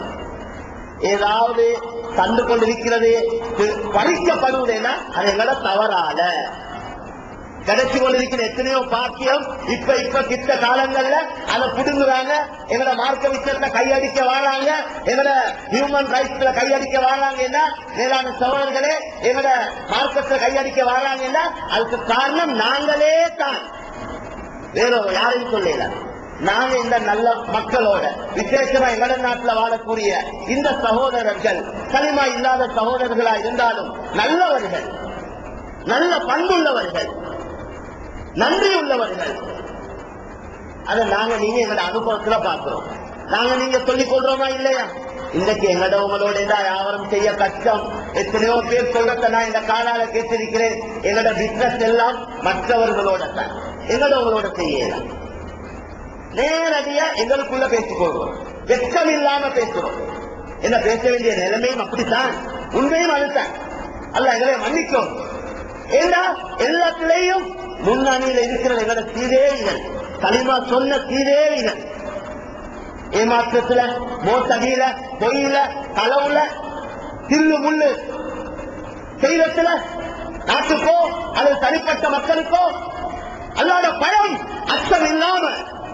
ஏதாவது கண்டு கொண்டிருக்கிறது பறிக்கப்படுவதுன்னா அது எங்களோட தவறால கிடைச்சு கொண்டிருக்கிற எத்தனையோ பாக்கியம் இப்ப இப்ப கிட்ட காலங்கள்ல அதை புடுங்குறாங்க எங்களோட மார்க்க விஷயத்துல கையடிக்க வராங்க எங்களோட ஹியூமன் ரைட்ஸ்ல கையடிக்க வராங்கன்னா மேலான சோழர்களே எங்களோட மார்க்கத்துல கையடிக்க வராங்கன்னா அதுக்கு காரணம் நாங்களே தான் வேற யாரையும் சொல்லல நாங்க இந்த நல்ல மக்களோட விசேஷமா எங்கட நாட்டுல வாழக்கூடிய இந்த சகோதரர்கள் களிமா இல்லாத சகோதரர்களா இருந்தாலும் நல்லவர்கள் நல்ல பண்புள்ளவர்கள் நன்றி உள்ளவர்கள் அதை நாங்க நீங்க எங்களோட அனுபவத்துல பார்க்கிறோம் நாங்க நீங்க சொல்லிக் கொள்றோமா இல்லையா இன்றைக்கு எங்கட உங்களோட ஏதா வியாபாரம் செய்ய கஷ்டம் எத்தனையோ பேர் சொல்றத நான் இந்த காலால கேட்டிருக்கிறேன் எங்களோட பிசினஸ் எல்லாம் மற்றவர்களோட தான் எங்களோட உங்களோட செய்யலாம் நேரடியா எங்களுக்குள்ள பேசிக்கொள்வோம் வெட்கம் இல்லாம பேசுறோம் என்ன பேச வேண்டிய நிலைமையும் அப்படித்தான் உண்மையும் அதுதான் அல்ல எங்களை மன்னிக்கும் ஏண்டா எல்லாத்திலையும் முன்னணியில இருக்கிற எங்களோட சீதேவிகள் களிமா சொன்ன சீதேவிகள் ஏமாற்றத்துல மோசடியில பொய்யில களவுல தில்லு முள்ளு செய்வத்துல நாட்டுக்கோ அல்லது தனிப்பட்ட மக்களுக்கோ அல்லாத பயம் அச்சம் இல்லாம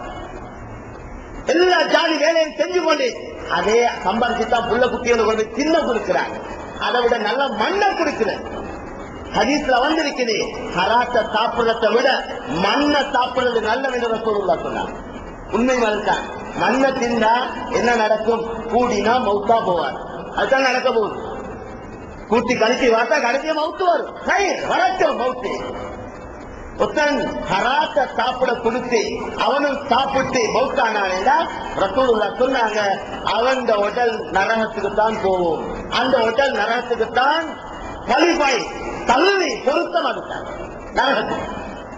எல்லா ஜாதி வேலையும் செஞ்சு கொண்டு அதே சம்பாதிச்சுதான் புள்ள குட்டிகளுக்கு கொண்டு சின்ன கொடுக்கிறாங்க அதை விட நல்ல மண்ணை கொடுக்கிறேன் ஹதீஸ்ல வந்திருக்குது ஹராத்த சாப்பிடுறதை விட மண்ணை சாப்பிடுறது நல்லது என்று ரசூலுல்லாஹ் சொன்னாங்க உண்மை மறுத்தான் மண்ணை தின்னா என்ன நடக்கும் கூடினா மௌத்தா போவார் அதுதான் நடக்க போகுது கூட்டி கழிச்சு பார்த்தா கடைசியா மவுத்து வரும் கை வரட்டும் மவுத்து ஒருத்தன் ஹராத்த சாப்பிட கொடுத்து அவனும் சாப்பிட்டு மௌத்தானானா ரசூலுல்லா சொன்னாங்க அவன் உடல் நரகத்துக்கு தான் போவோம் அந்த உடல் நரகத்துக்கு தான் கலிபாய் தள்ளி பொருத்தம் அதுதான் நரகத்துக்கு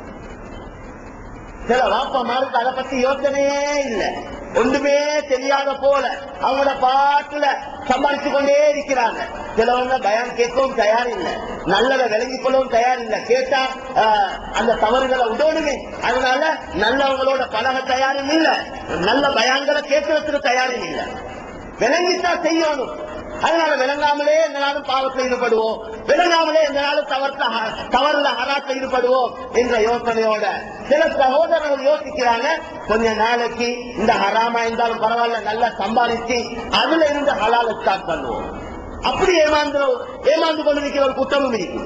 சில வாப்பமாருக்கு அதை பத்தி யோசனையே இல்ல ஒன்றுமே தெரியாத போல அவங்களோட பாட்டுல சம்பாதிச்சு கொண்டே இருக்கிறாங்க சிலவங்க பயம் கேட்கவும் தயார் இல்ல நல்லதை விளங்கிக் கொள்ளவும் தயார் இல்ல கேட்டா ஆஹ், அந்த தவறுகளை உடனுமே அதனால நல்லவங்களோட பழக தயாரும் இல்ல நல்ல பயான்களை கேட்கறதுக்கு தயாரும் இல்ல விளங்கித்தான் செய்யணும் அதனால விளங்காமலே எந்த நாளும் பாவத்தில் ஈடுபடுவோம் விளங்காமலே எந்த நாளும் தவறுல தவறுல ஹராத்தில் ஈடுபடுவோம் என்ற யோசனையோட சில சகோதரர்கள் யோசிக்கிறாங்க கொஞ்ச நாளைக்கு இந்த ஹராமா இருந்தாலும் பரவாயில்ல நல்லா சம்பாதிச்சு அதுல இருந்து ஹலால ஸ்டார்ட் பண்ணுவோம் அப்படி ஏமாந்து ஏமாந்து கொண்டிருக்கிற ஒரு குற்றமும் இருக்கு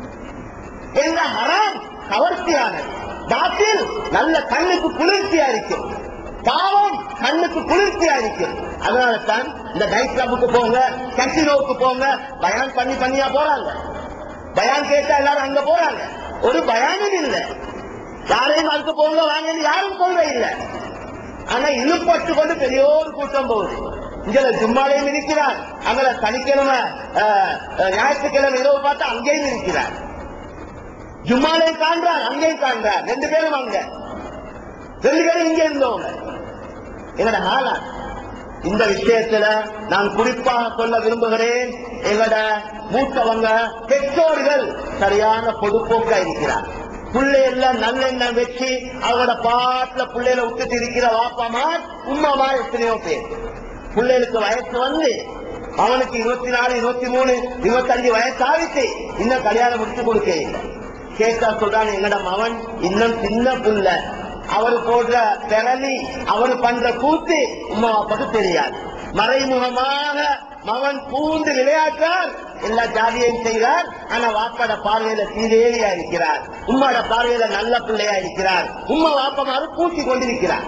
எங்க ஹராம் கவர்ச்சியானது பாத்தில் நல்ல கண்ணுக்கு குளிர்ச்சியா இருக்கும் பாவம் கண்ணுக்கு குளிர்ச்சியா இருக்கும் அதனால தான் இந்த நைட் கிளப்புக்கு போங்க கசினோவுக்கு போங்க பயான் பண்ணி பண்ணியா போறாங்க பயான் கேட்டா எல்லாரும் அங்க போறாங்க ஒரு பயானும் இல்ல யாரையும் அதுக்கு போங்க வாங்கன்னு யாரும் சொல்ற இல்ல ஆனா இழுப்பட்டு கொண்டு பெரிய ஒரு கூட்டம் போகுது இங்க ஜும்மாலையும் இருக்கிறார் அங்க சனிக்கிழமை அஹ், அஹ், ஞாயிற்றுக்கிழமை இரவு பார்த்தா அங்கேயும் இருக்கிறார் ஜும்மாலையும் காண்றார் அங்கேயும் காண்றார் ரெண்டு பேரும் அங்க ரெண்டு பேரும் இங்க இருந்தவங்க எங்கட ஹாலா இந்த விஷயத்துல நான் குறிப்பாக சொல்ல விரும்புகிறேன் எங்கட மூத்தவங்க பெற்றோர்கள் சரியான பொதுப்போக்கா இருக்கிறார் பிள்ளைகள நல்லெண்ணெய் வச்சு அவங்களோட பாட்டுல பிள்ளைகளை விட்டுட்டு இருக்கிற வாப்பாமா உம்மாமா எத்தனையோ பேர் பிள்ளைகளுக்கு வயசு வந்து அவனுக்கு இருபத்தி நாலு இருபத்தி மூணு இருபத்தஞ்சு வயசு ஆகிட்டு இன்னும் கல்யாணம் முடிச்சு கொடுக்க இல்லை கேட்டா சொல்றான் எங்கட மவன் இன்னும் சின்ன புள்ள அவர் போடுற பிறலி அவர் பண்ற கூத்து உமா அப்பாக்கு தெரியாது மறைமுகமாக மகன் பூந்து விளையாட்டார் எல்லா ஜாதியையும் செய்கிறார் ஆனா வாப்பாட பார்வையில சீதேவியா இருக்கிறார் உம்மாட பார்வையில நல்ல பிள்ளையா இருக்கிறார் உம்மா வாப்பமாறு பூச்சி கொண்டிருக்கிறார்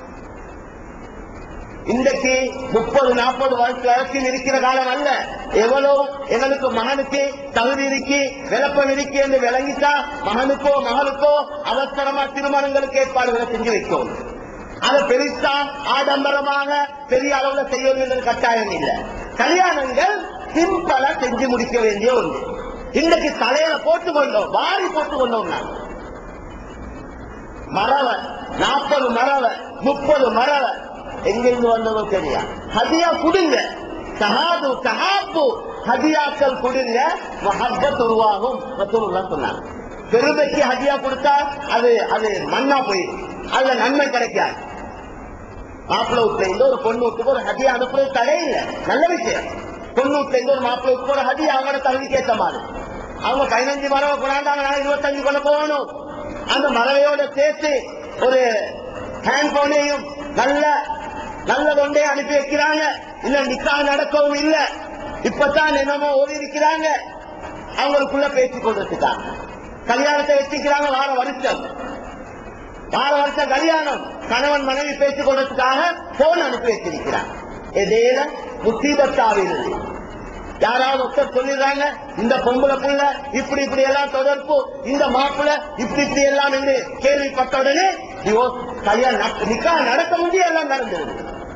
இன்றைக்கு முப்பது நாற்பது வருஷம் வரைக்கும் இருக்கிற காலம் அல்ல எவ்வளவு எங்களுக்கு மகனுக்கு தகுதி இருக்கு விளப்பம் இருக்கு என்று விளங்கிட்டா மகனுக்கோ மகளுக்கோ அவசரமா திருமணங்களுக்கு ஏற்பாடுகளை செஞ்சு வைக்கும் அதை பெருசா ஆடம்பரமாக பெரிய அளவுல செய்ய வேண்டிய கட்டாயம் இல்லை கல்யாணங்கள் சிம்பிளா செஞ்சு முடிக்க வேண்டிய ஒன்று இன்றைக்கு தலையில போட்டு கொண்டோம் வாரி போட்டு கொண்டோம் நாங்கள் மரவ நாற்பது மரவ முப்பது மரவ எங்கிருந்து வந்ததோ தெரியா ஹதியா கொடுங்க சஹாது சஹாப்பு ஹதியாக்கள் கொடுங்க மஹப்பத் உருவாகும் ரசூலுல்லாஹ் சொன்னாங்க பெருமைக்கு ஹதியா கொடுத்தா அது அது மண்ணா போயிடும் அதுல நன்மை கிடைக்காது மாப்பிள்ளை வீட்டுல இருந்து ஒரு பொண்ணு வீட்டுக்கு ஒரு ஹதியா அனுப்புறது தடை இல்லை நல்ல விஷயம் பொண்ணு வீட்டுல இருந்து ஒரு மாப்பிள்ளை வீட்டுக்கு ஒரு ஹதியா அவங்களோட தகுதிக்கு ஏற்ற மாதிரி அவங்க பதினஞ்சு மரவை கொண்டாந்தாங்க நான் இருபத்தஞ்சு கொண்டு போகணும் அந்த மரவையோட சேர்த்து ஒரு ஹேண்ட் போனையும் நல்ல நல்ல ஒன்றே அனுப்பி வைக்கிறாங்க இல்ல நிக்கா நடக்கவும் இல்ல இப்பதான் என்னமோ ஓடி இருக்கிறாங்க அவங்களுக்குள்ள பேசி கொண்டிருக்காங்க கல்யாணத்தை வச்சுக்கிறாங்க வார வருஷம் வார வருஷம் கல்யாணம் கணவன் மனைவி பேசிக் கொள்றதுக்காக போன் அனுப்பி வச்சிருக்கிறார் எதேல முசீபத்தாவில் யாராவது ஒருத்தர் சொல்லிடுறாங்க இந்த பொம்பளை புள்ள இப்படி இப்படி எல்லாம் தொடர்பு இந்த மாப்பிள்ள இப்படி இப்படி எல்லாம் என்று கேள்விப்பட்ட உடனே divorce, கல்யாணம் நட- நிக்கா நடக்க முடிய எல்லாம் நடந்தது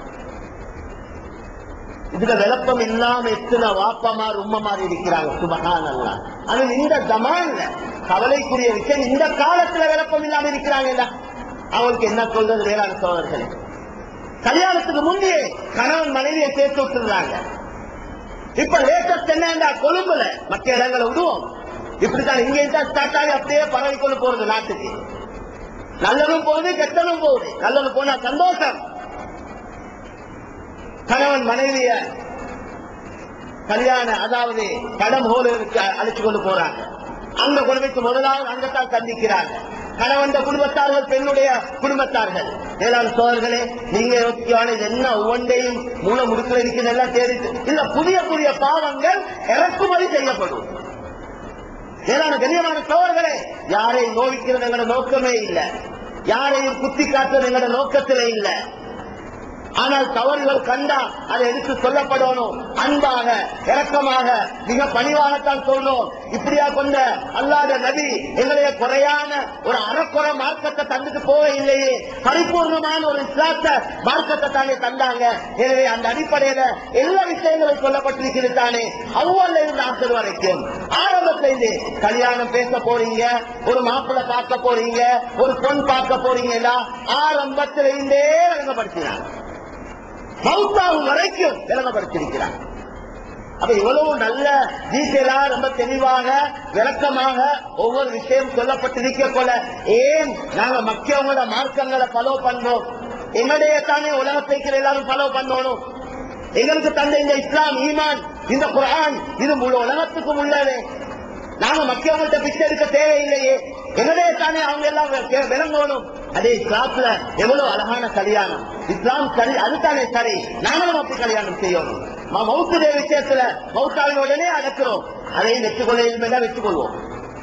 இதுல விளப்பம் இல்லாம எத்தனை வாப்பமார் உம்மமார் இருக்கிறாங்க சுபகான் அல்ல ஆனா இந்த ஜமான்ல கவலைக்குரிய விஷயம் இந்த காலத்துல விளப்பம் இல்லாம இருக்கிறாங்க இல்ல அவங்களுக்கு என்ன சொல்றது வேளாண் சோழர்களே கல்யாணத்துக்கு முந்தையே கணவன் மனைவியை சேர்த்து விட்டுறாங்க இப்ப லேட்டஸ்ட் என்னண்டா கொழும்புல மற்ற இடங்களை விடுவோம் இப்படித்தான் இங்க தான் ஸ்டார்ட் ஆகி அப்படியே பரவி கொண்டு போறது நாட்டுக்கு நல்லதும் போகுது கெட்டதும் போகுது நல்லது போனா சந்தோஷம் கணவன் மனைவிய கல்யாண அதாவது படம் ஹோலுக்கு அழைச்சு கொண்டு போறாங்க அங்க கொண்டு வைத்து முதலாவது அங்கத்தான் சந்திக்கிறாங்க கணவன் குடும்பத்தார்கள் பெண்ணுடைய குடும்பத்தார்கள் வேளாண் சோழர்களே நீங்க யோசிக்கவான இது என்ன ஒவ்வொன்றையும் மூல முடுக்கில் இருக்கிறது எல்லாம் தேடி இல்ல புதிய புதிய பாவங்கள் இறக்குமதி செய்யப்படும் வேளாண் கண்ணியமான சோழர்களே யாரையும் நோவிக்கிறது எங்களோட நோக்கமே இல்ல யாரையும் குத்தி காட்டுறது எங்களோட நோக்கத்திலே இல்லை ஆனால் தவறுகள் கண்டா அதை எடுத்து சொல்லப்படணும் அன்பாக இரக்கமாக மிக பணிவாகத்தான் சொல்லணும் இப்படியா கொண்ட அல்லாத நபி எங்களுடைய குறையான ஒரு அறக்குறை மார்க்கத்தை தந்துட்டு போக இல்லையே பரிபூர்ணமான ஒரு இஸ்லாத்த மார்க்கத்தை தானே தந்தாங்க எனவே அந்த அடிப்படையில எல்லா விஷயங்களும் சொல்லப்பட்டிருக்கிறது தானே அவ்வளவு இருந்து ஆசர் வரைக்கும் ஆரம்பத்துல இருந்து கல்யாணம் பேச போறீங்க ஒரு மாப்பிள்ளை பார்க்க போறீங்க ஒரு பொன் பார்க்க போறீங்கன்னா ஆரம்பத்துல இருந்தே வழங்கப்படுத்தினாங்க மவுத்தாகும் வரைக்கும் விளங்கப்படுத்திருக்கிறார் அப்ப இவ்வளவு நல்ல டீட்டெயிலா ரொம்ப தெளிவாக விளக்கமாக ஒவ்வொரு விஷயம் சொல்லப்பட்டிருக்க போல ஏன் நாங்க மக்கியவங்களோட மார்க்கங்களை ஃபாலோ பண்றோம் எங்களுடைய தானே உலகத்தை எல்லாரும் ஃபாலோ பண்ணணும் எங்களுக்கு தந்த இந்த இஸ்லாம் ஈமான் இந்த குர்ஆன் இது முழு உலகத்துக்கும் உள்ளது நாங்க மக்கியவங்கள்ட்ட பிச்சை எடுக்க தேவையில்லையே எங்களுடைய தானே அவங்க எல்லாம் வி- விளங்கணும் அதே இஸ்லாத்துல எவ்வளவு அழகான கல்யாணம் இஸ்லாம் சரி அதுதானே சரி நாங்களும் அப்படி கல்யாணம் செய்யணும் ம- மவுத்துடைய விஷயத்துல மவுத்தாவின் உடனே அடக்கிறோம் அதையும் வெற்றுக்கொள்ள தான் வெற்றுக்கொள்வோம்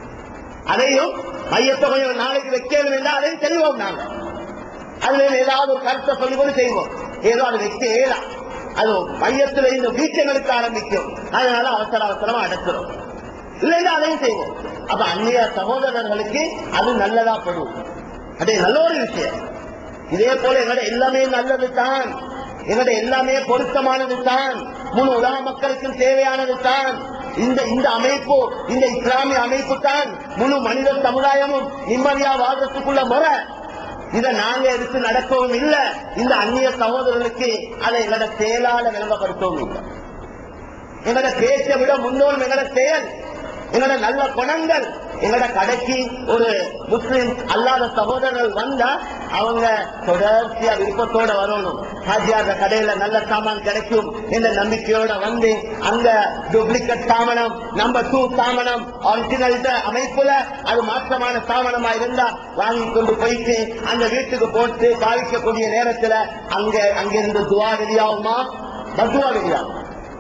அதையும் மையத்தை கொஞ்சம் நாளைக்கு வைக்கணும் என்றால் அதையும் செய்வோம் நாங்க அதுல ஏதாவது ஒரு கருத்தை சொல்லி கொண்டு செய்வோம் ஏதோ அது வைக்க ஏலாம் அது மையத்துல இந்த வீச்சங்களுக்கு ஆரம்பிக்கும் அதனால அவசர அவசரமா அடக்கிறோம் இல்லைன்னா அதையும் செய்வோம் அப்ப அந்நிய சகோதரர்களுக்கு அது நல்லதா படும் அதே நல்ல ஒரு விஷயம் இதே போல எங்கட எல்லாமே நல்லது தான் எங்கட எல்லாமே பொருத்தமானது தான் முழு உலக மக்களுக்கும் தேவையானது தான் இந்த இந்த அமைப்பு இந்த இஸ்லாமிய அமைப்பு தான் முழு மனித சமுதாயமும் நிம்மதியா வாழ்றதுக்குள்ள முறை இதை நாங்க எடுத்து நடக்கவும் இல்ல இந்த அந்நிய சகோதரர்களுக்கு அதை எங்களோட செயலால விளங்கப்படுத்தவும் இல்லை எங்களோட பேச்சை விட முன்னோரும் எங்களோட செயல் எங்களோட நல்ல குணங்கள் எங்களோட கடைக்கு ஒரு முஸ்லிம் அல்லாத சகோதரர்கள் வந்தா அவங்க தொடர்ச்சியா விருப்பத்தோட வரணும் ஹாஜியாத கடையில நல்ல சாமான் கிடைக்கும் என்ற நம்பிக்கையோட வந்து அங்க டூப்ளிகேட் சாமனம் நம்பர் டூ சாமனம் ஒரிஜினல் அமைப்புல அது மாற்றமான சாமனமா இருந்தா வாங்கி கொண்டு போயிட்டு அந்த வீட்டுக்கு போட்டு பாவிக்கக்கூடிய நேரத்துல அங்க அங்கிருந்து துவா வெளியாகுமா பத்துவா வெளியாகும்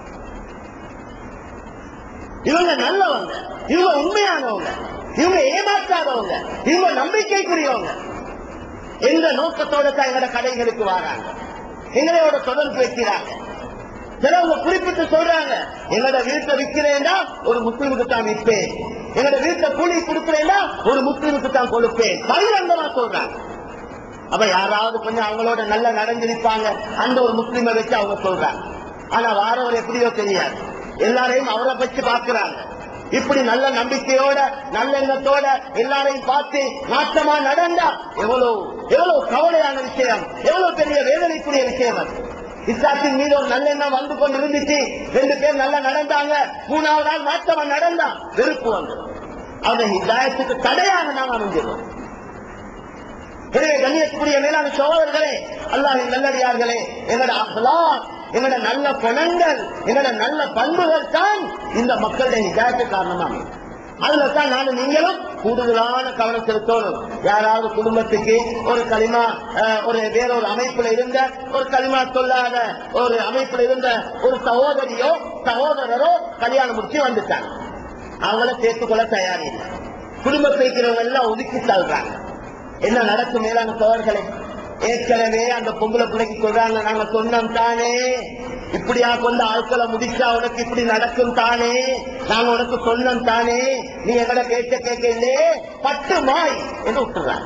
இவங்க நல்லவங்க இவங்க உண்மையானவங்க இவங்க ஏமாற்றாதவங்க இவங்க நம்பிக்கைக்குரியவங்க எந்த நோக்கத்தோட தான் எங்களோட கடைகளுக்கு வராங்க எங்களோட தொடர்பு வைக்கிறாங்க சிலவங்க குறிப்பிட்டு சொல்றாங்க எங்களோட வீட்டை விற்கிறேன்னா ஒரு முஸ்லிமுக்கு தான் விற்பேன் எங்களோட வீட்டை கூலி கொடுக்கிறேன்னா ஒரு முஸ்லிமுக்கு தான் கொடுப்பேன் பகிரங்கமா சொல்றாங்க அப்ப யாராவது கொஞ்சம் அவங்களோட நல்லா நடந்திருப்பாங்க அந்த ஒரு முஸ்லிமை வச்சு அவங்க சொல்றாங்க ஆனா வாரவர் எப்படியோ தெரியாது எல்லாரையும் அவரை வச்சு பார்க்கிறாங்க இப்படி நல்ல நம்பிக்கையோட நல்லெண்ணத்தோட எல்லாரையும் பார்த்து நாட்டமா நடந்தா எவ்வளவு எவ்வளவு கவலையான விஷயம் எவ்வளவு பெரிய வேதனைக்குரிய விஷயம் அது இஸ்லாத்தின் மீது ஒரு நல்லெண்ணம் வந்து கொண்டு இருந்துச்சு ரெண்டு பேர் நல்லா நடந்தாங்க மூணாவது நாள் நாட்டமா நடந்தா வெறுப்பு வந்து அவங்க ஹிதாயத்துக்கு தடையாக நாம் அமைஞ்சிடும் எனவே கண்ணியத்துக்குரிய மேலான சோழர்களே அல்லாஹின் நல்லடியார்களே எங்களோட அஹ்லா எங்களோட நல்ல குணங்கள் எங்களோட நல்ல பண்புகள் தான் இந்த மக்களுடைய நிஜாயத்து காரணமாக அதுல தான் நானும் நீங்களும் கூடுதலான கவனம் செலுத்தணும் யாராவது குடும்பத்துக்கு ஒரு களிமா அஹ், ஒரு வேற ஒரு அமைப்புல இருந்த ஒரு களிமா சொல்லாத ஒரு அமைப்புல இருந்த ஒரு சகோதரியோ சகோதரரோ கல்யாணம் முடிச்சு வந்துட்டாங்க அவங்கள சேர்த்துக்கொள்ள தயாரில்லை குடும்பத்தில் இருக்கிறவங்க எல்லாம் ஒதுக்கி தள்ளுறாங்க என்ன நடக்கும் மேலான சோழர்களே ஏற்கனவே அந்த பொம்பளை பிள்ளைக்கு சொல்றாங்க நாங்க சொன்னோம் தானே இப்படியா கொண்டு ஆட்களை முடிச்சா உனக்கு இப்படி நடக்கும் தானே நாங்க உனக்கு சொன்னோம் தானே நீ எங்கட பேச்ச கேட்கலே பட்டு மாய் என்று விட்டுறாங்க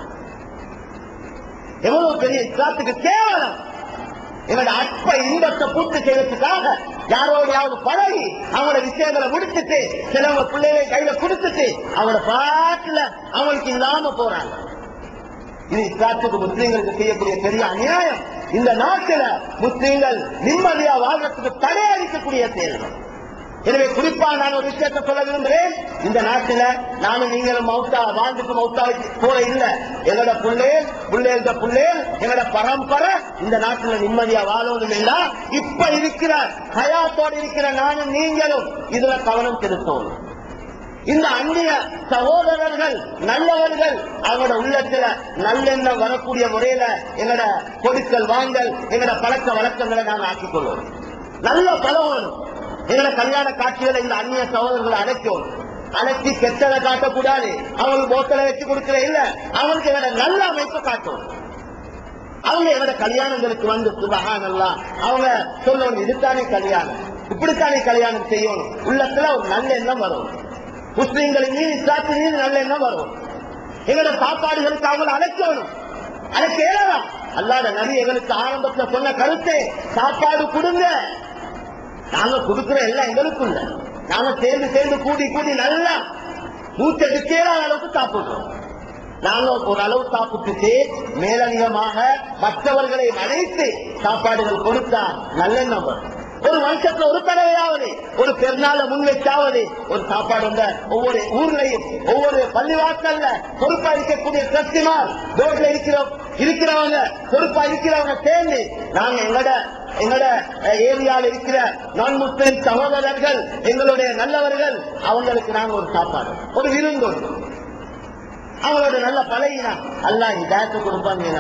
எவ்வளவு பெரிய இஸ்லாத்துக்கு கேவலம் எங்களோட அற்ப இன்பத்தை பூர்த்தி செய்வதற்காக யாரோடையாவது பழகி அவங்களோட விஷயங்களை முடிச்சுட்டு சிலவங்க பிள்ளைகளை கையில கொடுத்துட்டு அவங்களோட பாட்டுல அவங்களுக்கு இல்லாம போறாங்க இது இஸ்லாத்துக்கு முஸ்லீம்களுக்கு செய்யக்கூடிய பெரிய அநியாயம் இந்த நாட்டில முஸ்லீம்கள் நிம்மதியா வாழ்றதுக்கு தடை அளிக்கக்கூடிய செயல்கள் எனவே குறிப்பா நான் ஒரு விஷயத்தை சொல்ல விரும்புகிறேன் இந்த நாட்டில நானும் நீங்களும் மௌத்தா வாழ்ந்துக்கு மௌத்தா போல இல்ல எங்களோட புள்ளேல் புள்ளேல்ட புள்ளேல் எங்களோட பரம்பரை இந்த நாட்டுல நிம்மதியா வாழணும் இல்ல இப்ப இருக்கிற ஹயாத்தோடு இருக்கிற நானும் நீங்களும் இதுல கவனம் செலுத்தணும் இந்த அந்நிய சகோதரர்கள் நல்லவர்கள் அவங்களோட உள்ளத்துல நல்லெண்ணம் வரக்கூடிய முறையில எங்களோட கொடுக்கல் வாங்கல் எங்களோட பழக்க வழக்கங்களை நாங்க ஆக்கிக் கொள்வோம் நல்ல பழகணும் எங்களோட கல்யாண காட்சிகளை இந்த அந்நிய சகோதரர்களை அழைக்கணும் அழைச்சி கெட்டதை காட்டக்கூடாது அவங்களுக்கு போத்தலை வச்சு கொடுக்கிற இல்ல அவங்களுக்கு எங்களோட நல்ல அமைப்பை காட்டணும் அவங்க எங்களோட கல்யாணங்களுக்கு வந்து சுபஹானல்லா அவங்க சொல்லணும் இதுதானே கல்யாணம் இப்படித்தானே கல்யாணம் செய்யணும் உள்ளத்துல ஒரு நல்ல எண்ணம் வரும் முஸ்லீம்களின் மீது இஸ்லாத்தின் மீது நல்ல எண்ணம் வரும் எங்களோட சாப்பாடுகளுக்கு அவங்களை அழைக்கணும் அழைக்க ஏறலாம் அல்லாத நபி எங்களுக்கு ஆரம்பத்துல சொன்ன கருத்து சாப்பாடு கொடுங்க நாங்க கொடுக்கிற எல்லாம் எங்களுக்கும் இல்ல நாங்க சேர்ந்து சேர்ந்து கூடி கூடி நல்லா மூச்சை விற்கலாத அளவுக்கு சாப்பிடுறோம் நாங்க ஒரு அளவு சாப்பிட்டுட்டு மேலதிகமாக மற்றவர்களை அழைத்து சாப்பாடுகள் கொடுத்தா நல்லெண்ணம் வரும் ஒரு வருஷத்துல ஒரு தடவையாவது ஒரு பெருநாள முன் வச்சாவது ஒரு சாப்பாடு உண்ட ஒவ்வொரு ஊர்லயும் ஒவ்வொரு பள்ளிவாசல்ல பொறுப்பா இருக்கக்கூடிய டிரஸ்டிமார் போர்ட்ல இருக்கிற இருக்கிறவங்க பொறுப்பா இருக்கிறவங்க சேர்ந்து நாங்க எங்கட எங்கட ஏரியாவில் இருக்கிற நான் முஸ்லிம் சகோதரர்கள் எங்களுடைய நல்லவர்கள் அவங்களுக்கு நாங்க ஒரு சாப்பாடு ஒரு விருந்து ஒன்று. அவங்களோட நல்ல பழகினா அல்லா இதாயத்தை கொடுப்பாங்க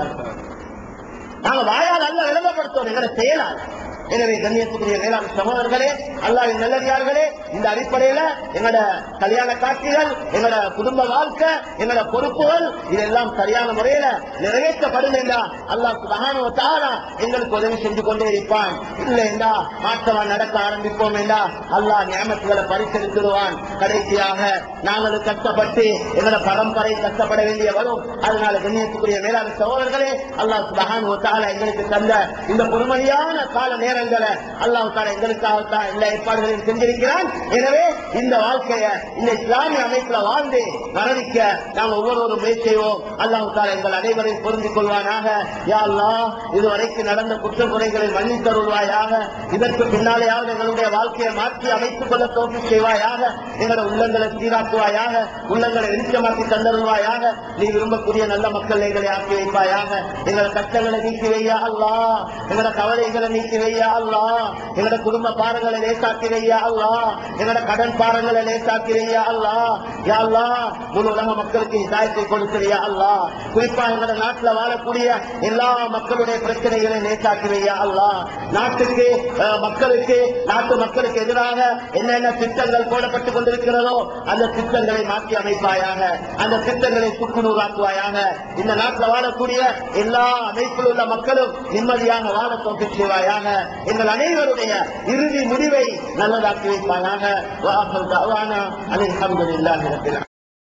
நாங்க வாயால் அல்ல விளம்பரப்படுத்தோம் எங்கட செயலால் எனவே கண்ணியத்துக்குரிய மேலாண் சகோதரர்களே அல்லாவின் நல்லடியார்களே இந்த அடிப்படையில எங்களோட கல்யாண காட்சிகள் எங்களோட குடும்ப வாழ்க்கை எங்களோட பொறுப்புகள் இதெல்லாம் சரியான முறையில நிறைவேற்றப்படும் என்றா அல்லாஹ் சுபஹானஹு வ தஆலா எங்களுக்கு உதவி செஞ்சு கொண்டே இருப்பான் இல்லை என்றா மாற்றமா நடக்க ஆரம்பிப்போம் என்றா அல்லாஹ் நியமத்துகளை பரிசளித்துடுவான் கடைசியாக நாங்களும் கஷ்டப்பட்டு எங்களோட பரம்பரை கஷ்டப்பட வேண்டிய வரும் அதனால கண்ணியத்துக்குரிய மேலாண் சகோதரர்களே அல்லாஹ் சுபஹானஹு வ தஆலா எங்களுக்கு தந்த இந்த பொறுமதியான கால நேரங்களை அல்லாஹ் தாலா எங்களுக்காக தான் எல்லா ஏற்பாடுகளையும் செஞ்சிருக்கிறான் எனவே இந்த வாழ்க்கைய இந்த இஸ்லாமிய அமைப்புல வாழ்ந்து மரணிக்க நாம் ஒவ்வொருவரும் முயற்சி செய்வோம் அல்லாஹ் தாலா எங்கள் அனைவரையும் பொருந்திக் கொள்வானாக யா அல்லாஹ் இதுவரைக்கும் நடந்த குற்ற குறைகளை மன்னித்தருள்வாயாக இதற்கு பின்னாலேயாவது எங்களுடைய வாழ்க்கையை மாற்றி அமைத்துக் கொள்ள தோல்வி செய்வாயாக எங்களோட உள்ளங்களை சீராக்குவாயாக உள்ளங்களை வெளிச்சமாக்கி தந்தருள்வாயாக நீ விரும்பக்கூடிய நல்ல மக்கள் எங்களை ஆக்கி வைப்பாயாக எங்களோட கஷ்டங்களை நீக்கி வையா அல்லாஹ் எங்களோட கவலைகளை நீக்கி வையா அல்லாஹ் எங்களோட குடும்ப பாரங்களை லேசாக்கி வையா அல்லாஹ் எங்களோட கடன் பாரங்களை லேசாக்கி வையா அல்லாஹ் யா அல்லாஹ் முழு உலக மக்களுக்கு இதாயத்தை கொடுக்கிறியா அல்லாஹ் குறிப்பா எங்களோட நாட்டுல வாழக்கூடிய எல்லா மக்களுடைய பிரச்சனைகளை லேசாக்கி வையா அல்லாஹ் நாட்டுக்கு அஹ், மக்களுக்கு நாட்டு மக்களுக்கு எதிராக என்னென்ன திட்டங்கள் போடப்பட்டுக் கொண்டிருக்கிறதோ அந்த திட்டங்களை மாற்றி அமைப்பாயாக அந்த திட்டங்களை சுக்குநூறாக்குவாயாக இந்த நாட்டில் வாழக்கூடிய எல்லா அமைப்பில் உள்ள மக்களும் நிம்மதியாக வாழ தோற்று செய்வாயாக எங்கள் அனைவருடைய இறுதி முடிவை நல்லதாக்கி வைப்பாயாக வாஹல் தஅவானா அனில் ஹம்துலில்லாஹி ரப்பில்